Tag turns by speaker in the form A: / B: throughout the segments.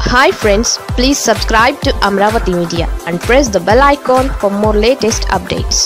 A: hi friends please subscribe to Amaravati media and press the bell icon for more latest updates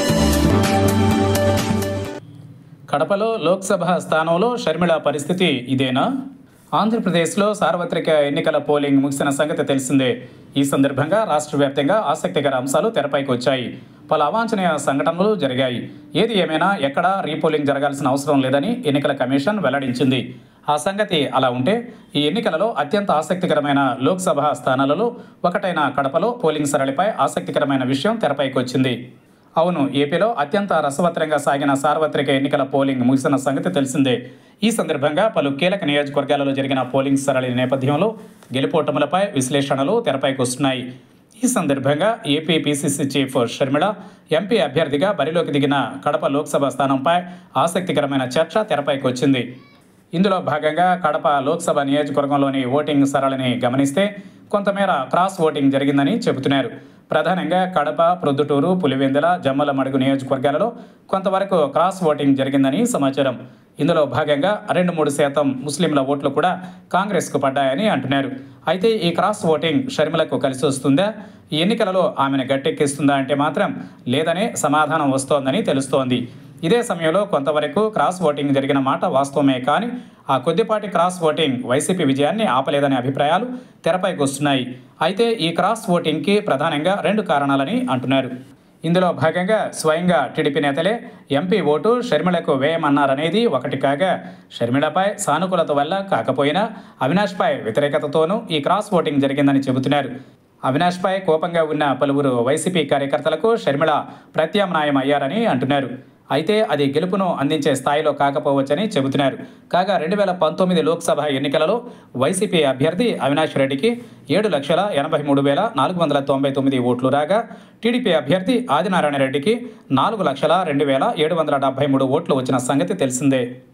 B: కడపలో లోక్సభ స్థానంలో షర్మిళ పరిస్థితి ఇదేనా ఆంధ్రప్రదేశ్లో సార్వత్రిక ఎన్నికల పోలింగ్ ముగిసిన సంగతి తెలిసిందే ఈ సందర్భంగా రాష్ట్ర వ్యాప్తంగా ఆసక్తికర అంశాలు తెరపైకి వచ్చాయి పలు అవాంఛనీయ సంఘటనలు జరిగాయి ఏది ఏమైనా ఎక్కడా రీపోలింగ్ జరగాల్సిన అవసరం లేదని ఎన్నికల కమిషన్ వెల్లడించింది ఆ సంగతి అలా ఉంటే ఈ ఎన్నికలలో అత్యంత ఆసక్తికరమైన లోక్సభ స్థానాలలో ఒకటైన కడపలో పోలింగ్ సరళిపై ఆసక్తికరమైన విషయం తెరపైకి వచ్చింది అవును ఏపీలో అత్యంత రసవత్తరంగా సాగిన సార్వత్రిక ఎన్నికల పోలింగ్ ముగిసిన సంగతి తెలిసిందే ఈ సందర్భంగా పలు కీలక నియోజకవర్గాలలో జరిగిన పోలింగ్ సరళి నేపథ్యంలో గెలుపోటములపై విశ్లేషణలు తెరపైకి వస్తున్నాయి ఈ సందర్భంగా AP PCC chief Sharmila MP అభ్యర్థిగా బరిలోకి దిగిన కడప లోక్సభ స్థానంపై ఆసక్తికరమైన చర్చ తెరపైకి వచ్చింది ఇందులో భాగంగా కడప లోక్సభ నియోజకవర్గంలోని ఓటింగ్ సరళిని గమనిస్తే కొంతమేర క్రాస్ ఓటింగ్ జరిగిందని చెబుతున్నారు ప్రధానంగా కడప ప్రొద్దుటూరు పులివెందుల జమ్మల మడుగు నియోజకవర్గాలలో కొంతవరకు క్రాస్ ఓటింగ్ జరిగిందని సమాచారం ఇందులో భాగంగా రెండు మూడు శాతం ముస్లింల ఓట్లు కూడా కాంగ్రెస్కు పడ్డాయని అంటున్నారు అయితే ఈ క్రాస్ ఓటింగ్ షర్మిలకు కలిసి వస్తుందా ఈ ఎన్నికలలో ఆమెను గట్టెక్కిస్తుందా అంటే మాత్రం లేదనే సమాధానం వస్తోందని తెలుస్తోంది ఇదే సమయంలో కొంతవరకు క్రాస్ ఓటింగ్ జరిగిన మాట వాస్తవమే కానీ ఆ కొద్దిపాటి క్రాస్ ఓటింగ్ వైసీపీ విజయాన్ని ఆపలేదనే అభిప్రాయాలు తెరపైకి వస్తున్నాయి అయితే ఈ క్రాస్ ఓటింగ్కి ప్రధానంగా రెండు కారణాలని అంటున్నారు ఇందులో భాగంగా స్వయంగా టీడీపీ నేతలే ఎంపీ ఓటు షర్మిళకు వేయమన్నారనేది ఒకటి కాగా షర్మిళపై సానుకూలత వల్ల కాకపోయినా అవినాష్పై వ్యతిరేకతతోనూ ఈ క్రాస్ ఓటింగ్ జరిగిందని చెబుతున్నారు అవినాష్పై కోపంగా ఉన్న పలువురు వైసీపీ కార్యకర్తలకు షర్మిళ ప్రత్యామ్నాయం అయ్యారని అంటున్నారు అయితే అది గెలుపును అందించే స్థాయిలో కాకపోవచ్చని చెబుతున్నారు కాగా రెండు వేల పంతొమ్మిది లోక్సభ ఎన్నికలలో వైసీపీ అభ్యర్థి అవినాష్ రెడ్డికి ఏడు లక్షల ఎనభై మూడు వేల నాలుగు వందల తొంభై తొమ్మిది ఓట్లు రాగా టీడీపీ అభ్యర్థి ఆదినారాయణ రెడ్డికి నాలుగు లక్షల రెండు వేల ఏడు వందల డెబ్బై మూడు ఓట్లు వచ్చిన సంగతి తెలిసిందే